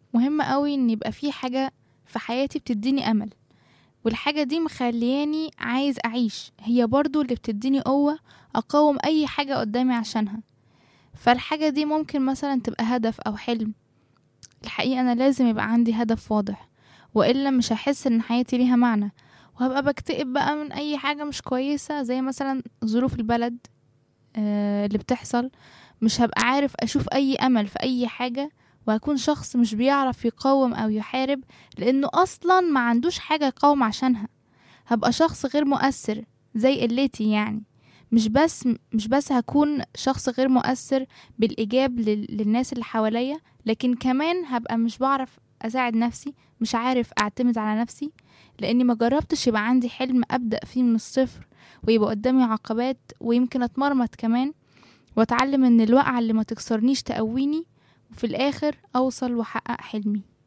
مهم قوي ان يبقى في حاجة في حياتي بتديني امل والحاجة دي مخلياني عايز اعيش هي برضو اللي بتديني قوة اقاوم اي حاجة قدامي عشانها فالحاجة دي ممكن مثلا تبقى هدف او حلم الحقيقة انا لازم يبقى عندي هدف واضح والا مش هحس ان حياتي ليها معنى وهبقى بكتئب بقى من اي حاجة مش كويسة زي مثلا ظروف البلد آه اللي بتحصل مش هبقى عارف اشوف اي امل في اي حاجة وهكون شخص مش بيعرف يقاوم او يحارب لانه اصلا ما عندوش حاجة يقاوم عشانها هبقى شخص غير مؤثر زي قلتي يعني مش بس مش بس هكون شخص غير مؤثر بالايجاب لل- للناس اللي حواليا لكن كمان هبقى مش بعرف اساعد نفسي مش عارف اعتمد على نفسي لاني ما جربتش يبقى عندي حلم ابدا فيه من الصفر ويبقى قدامي عقبات ويمكن اتمرمط كمان واتعلم ان الوقعه اللي ما تكسرنيش تقويني وفي الاخر اوصل واحقق حلمي